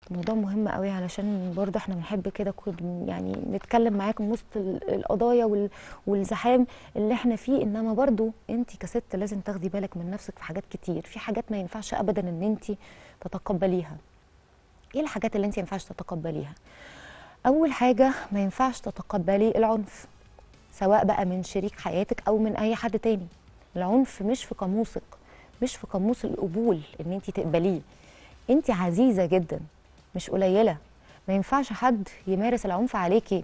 موضوع مهم قوي علشان برضه احنا بنحب كده كل- يعني نتكلم معاكم وسط ال- القضايا وال- والزحام اللي احنا فيه انما برضه انت كست لازم تاخدي بالك من نفسك في حاجات كتير في حاجات ما ينفعش ابدا ان انت تتقبليها ايه الحاجات اللي انت ما ينفعش تتقبليها اول حاجه ما ينفعش تتقبلي العنف سواء بقى من شريك حياتك او من اي حد تاني العنف مش في قاموسك مش في قاموس القبول ان انت تقبليه انت عزيزه جدا مش قليله ما ينفعش حد يمارس العنف عليكي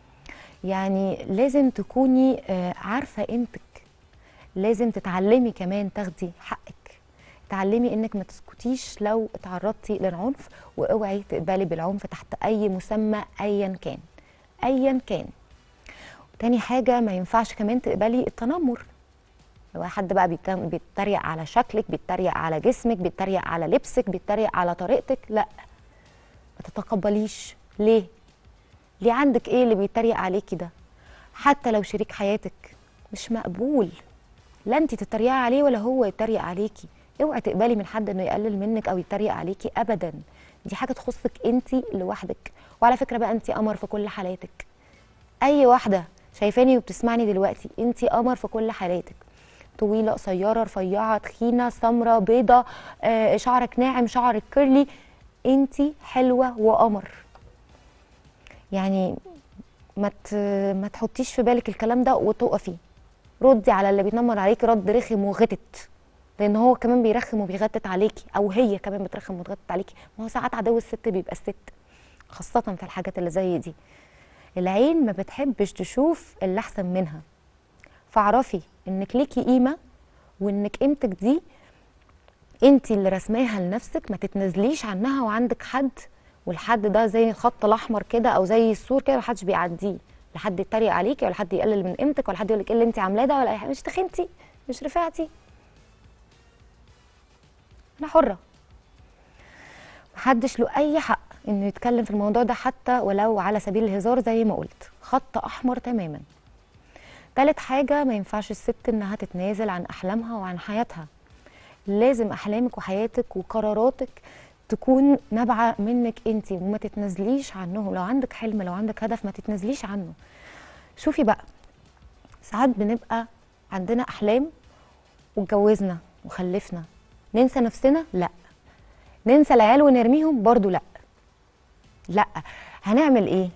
يعني لازم تكوني آه، عارفه قيمتك لازم تتعلمي كمان تاخدي حقك تعلمي انك ما تسكتيش لو اتعرضتي للعنف واوعي تقبلي بالعنف تحت اي مسمى ايا كان ايا كان تاني حاجه ما ينفعش كمان تقبلي التنمر لو حد بقى بيتم- بيتريق على شكلك بيتريق على جسمك بيتريق على لبسك بيتريق على طريقتك لا ما تتقبليش ليه ليه عندك ايه اللي بيتريق عليكي ده حتى لو شريك حياتك مش مقبول لا انت تتريقي عليه ولا هو يتريق عليكي اوعي تقبلي من حد انه يقلل منك او يتريق عليكي ابدا دي حاجه تخصك انت لوحدك وعلى فكره بقى انت قمر في كل حالاتك اي واحده شايفاني وبتسمعني دلوقتي انت قمر في كل حالاتك طويله قصيره رفيعه تخينه سمراء بيضه آه شعرك ناعم شعرك كيرلي انت حلوه وقمر يعني ما ت- ما تحطيش في بالك الكلام ده وتقفي ردي على اللي بيتنمر عليكي رد رخم وغتت لان هو كمان بيرخم وبيغتت عليكي او هي كمان بترخم وتغتت عليكي ما هو ساعات عدو الست بيبقى الست خاصه في الحاجات اللي زي دي العين ما بتحبش تشوف اللي احسن منها فاعرفي انك ليكي قيمه وانك قيمتك دي انت اللي رسماها لنفسك ما تتنازليش عنها وعندك حد والحد ده زي الخط الاحمر كده او زي السور كده محدش بيعديه لا حد يتريق عليكي ولا حد يقلل من قيمتك ولا حد يقول لك ايه اللي انت عاملاه ده ولا اي حاجه مش تخنتي مش رفعتي انا حره محدش له اي حق انه يتكلم في الموضوع ده حتى ولو على سبيل الهزار زي ما قلت خط احمر تماما تالت حاجه ما ينفعش الست انها تتنازل عن احلامها وعن حياتها لازم احلامك وحياتك وقراراتك تكون نابعه منك انت وما تتنازليش عنه لو عندك حلم لو عندك هدف ما تتنازليش عنه شوفي بقى ساعات بنبقى عندنا احلام واتجوزنا وخلفنا ننسى نفسنا لا ننسى العيال ونرميهم برضو لا لا هنعمل ايه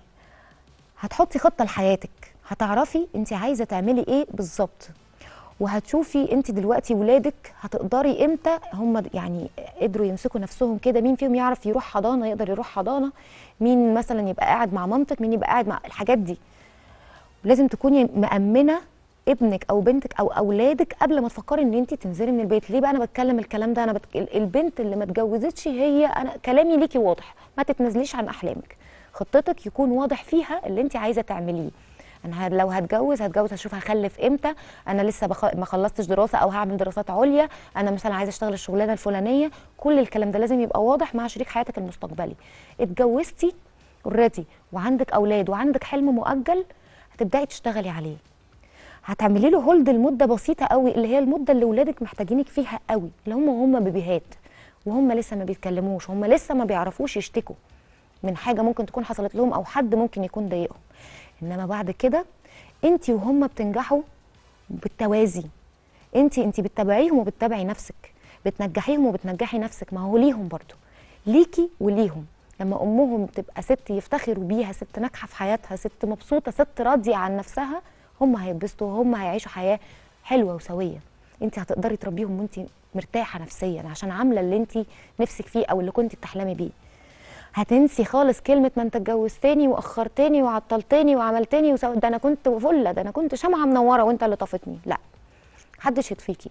هتحطي خطه لحياتك هتعرفي انت عايزه تعملي ايه بالظبط وهتشوفي انت دلوقتي ولادك هتقدري امتى هم يعني قدروا يمسكوا نفسهم كده مين فيهم يعرف يروح حضانه يقدر يروح حضانه مين مثلا يبقى قاعد مع مامتك مين يبقى قاعد مع الحاجات دي لازم تكوني مأمنه ابنك او بنتك او اولادك قبل ما تفكري ان انت تنزلي من البيت ليه بقى انا بتكلم الكلام ده انا بتك... البنت اللي ما اتجوزتش هي انا كلامي ليكي واضح ما تتنازليش عن احلامك خطتك يكون واضح فيها اللي انت عايزه تعمليه انا ه- لو هتجوز هتجوز هشوف هخلف امتى انا لسه بخ... ما خلصتش دراسه او هعمل دراسات عليا انا مثلا عايزه اشتغل الشغلانه الفلانيه كل الكلام ده لازم يبقى واضح مع شريك حياتك المستقبلي اتجوزتي اوريدي وعندك اولاد وعندك حلم مؤجل هتبداي تشتغلي عليه هتعملي له هولد لمده بسيطه قوي اللي هي المده اللي ولادك محتاجينك فيها قوي اللي هم هم بيبيهات وهم لسه ما بيتكلموش هم لسه ما بيعرفوش يشتكوا من حاجه ممكن تكون حصلت لهم او حد ممكن يكون ضايقهم انما بعد كده انت وهم بتنجحوا بالتوازي انت انت بتتابعيهم وبتتابعي نفسك بتنجحيهم وبتنجحي نفسك ما هو ليهم برضو ليكي وليهم لما امهم تبقى ست يفتخروا بيها ست ناجحه في حياتها ست مبسوطه ست راضيه عن نفسها هم هيتبسطوا وهم هيعيشوا حياه حلوه وسويه انت هتقدري تربيهم وانت مرتاحه نفسيا عشان عامله اللي انت نفسك فيه او اللي كنت بتحلمي بيه هتنسي خالص كلمة ما انت اتجوزتني واخرتني وعطلتني وعملتني وسو... ده انا كنت فله ده انا كنت شمعة منورة وانت اللي طفتني لا محدش يطفيكي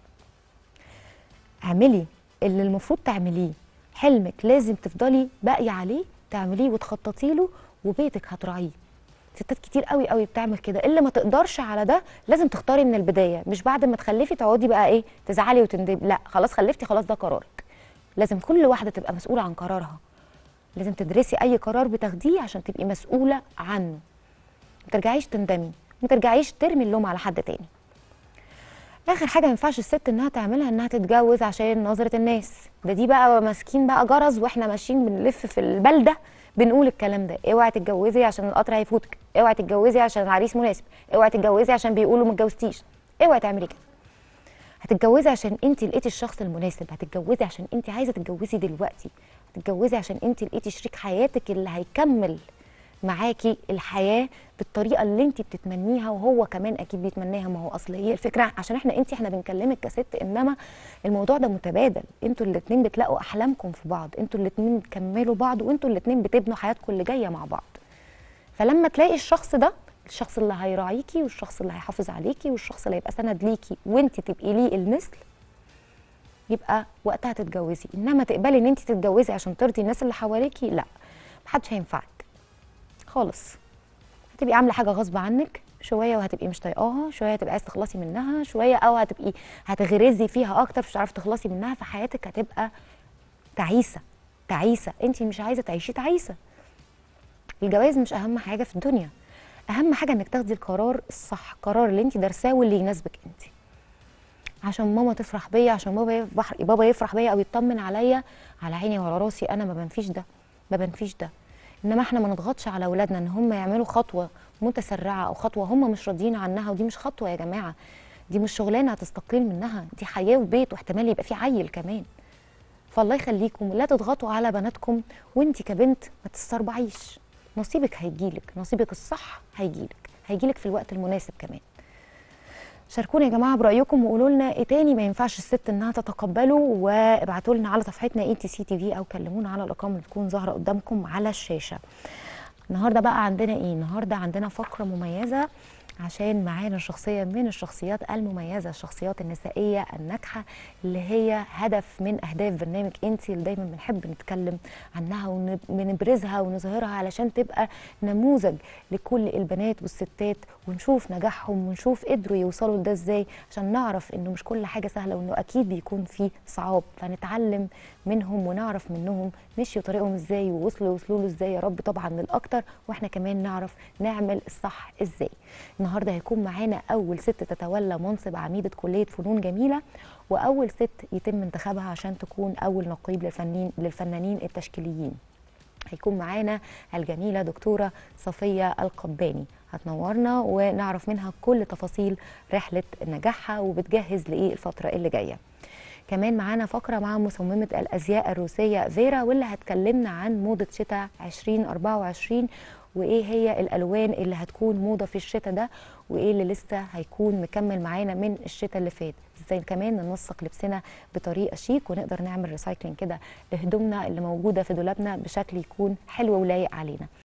اعملي اللي المفروض تعمليه حلمك لازم تفضلي باقية عليه تعمليه وتخططي له وبيتك هتراعيه ستات كتير قوي قوي بتعمل كده اللي ما تقدرش على ده لازم تختاري من البدايه مش بعد ما تخلفي تقعدي بقى ايه تزعلي وتندبي لا خلاص خلفتي خلاص ده قرارك لازم كل واحده تبقى مسؤوله عن قرارها لازم تدرسي اي قرار بتاخديه عشان تبقي مسؤوله عنه ما ترجعيش تندمي ما ترجعيش ترمي اللوم على حد تاني اخر حاجه ما ينفعش الست انها تعملها انها تتجوز عشان نظره الناس ده دي بقى ماسكين بقى جرس واحنا ماشيين بنلف في البلده بنقول الكلام ده اوعي تتجوزي عشان القطر هيفوتك اوعي تتجوزي عشان العريس مناسب اوعي تتجوزي عشان بيقولوا ما اتجوزتيش اوعي تعملي كده هتتجوزي عشان انت لقيتي الشخص المناسب هتتجوزي عشان انت عايزه تتجوزي دلوقتي هتتجوزي عشان انت لقيتي شريك حياتك اللي هيكمل معاكي الحياه بالطريقه اللي انت بتتمنيها وهو كمان اكيد بيتمناها ما هو اصل هي الفكره عشان احنا انت احنا بنكلمك كست انما الموضوع ده متبادل انتوا الاثنين بتلاقوا احلامكم في بعض انتوا الاثنين بتكملوا بعض وانتوا الاثنين بتبنوا حياتكم اللي جايه مع بعض فلما تلاقي الشخص ده الشخص اللي هيراعيكي والشخص اللي هيحافظ عليكي والشخص اللي هيبقى سند ليكي وانت تبقي ليه المثل يبقى وقتها تتجوزي انما تقبلي ان انت تتجوزي عشان ترضي الناس اللي حواليكي لا محدش هينفعك خالص هتبقي عامله حاجه غصب عنك شويه وهتبقي مش طايقاها شويه هتبقي عايزه تخلصي منها شويه او هتبقي هتغرزي فيها اكتر مش هتعرفي تخلصي منها فحياتك هتبقى تعيسه تعيسه انت مش عايزه تعيشي تعيسه الجواز مش اهم حاجه في الدنيا اهم حاجه انك تاخدي القرار الصح القرار اللي انت دارساه واللي يناسبك انت عشان ماما تفرح بيا عشان بابا يفرح بابا يفرح بيا او يطمن عليا على عيني وعلى راسي انا ما بنفيش ده ما بنفيش ده انما احنا ما نضغطش على اولادنا ان هم يعملوا خطوه متسرعه او خطوه هم مش راضيين عنها ودي مش خطوه يا جماعه دي مش شغلانه هتستقيل منها دي حياه وبيت واحتمال يبقى في عيل كمان فالله يخليكم لا تضغطوا على بناتكم وانت كبنت ما تستربعيش نصيبك هيجيلك نصيبك الصح هيجيلك هيجيلك في الوقت المناسب كمان شاركونا يا جماعه برايكم وقولوا لنا ايه تاني ما ينفعش الست انها تتقبله وابعتوا لنا على صفحتنا اي تي سي تي في او كلمونا على الارقام اللي بتكون ظاهره قدامكم على الشاشه النهارده بقى عندنا ايه النهارده عندنا فقره مميزه عشان معانا شخصية من الشخصيات المميزة الشخصيات النسائية الناجحة اللي هي هدف من أهداف برنامج انتي اللي دايما بنحب نتكلم عنها ونبرزها ونظهرها علشان تبقى نموذج لكل البنات والستات ونشوف نجاحهم ونشوف قدروا يوصلوا لده ازاي عشان نعرف انه مش كل حاجة سهلة وانه اكيد بيكون في صعاب فنتعلم منهم ونعرف منهم مشيوا طريقهم ازاي ووصلوا وصلوا له ازاي يا رب طبعا للاكتر واحنا كمان نعرف نعمل الصح ازاي النهارده هيكون معانا اول ست تتولى منصب عميده كليه فنون جميله واول ست يتم انتخابها عشان تكون اول نقيب للفنانين للفنانين التشكيليين هيكون معانا الجميله دكتوره صفيه القباني هتنورنا ونعرف منها كل تفاصيل رحله نجاحها وبتجهز لايه الفتره اللي جايه كمان معانا فقره مع مصممه الازياء الروسيه فيرا واللي هتكلمنا عن موضه شتاء 2024 وايه هي الالوان اللي هتكون موضه في الشتاء ده وايه اللي لسه هيكون مكمل معانا من الشتاء اللي فات ازاي كمان ننسق لبسنا بطريقه شيك ونقدر نعمل ريسايكلينج كده لهدومنا اللي موجوده في دولابنا بشكل يكون حلو ولايق علينا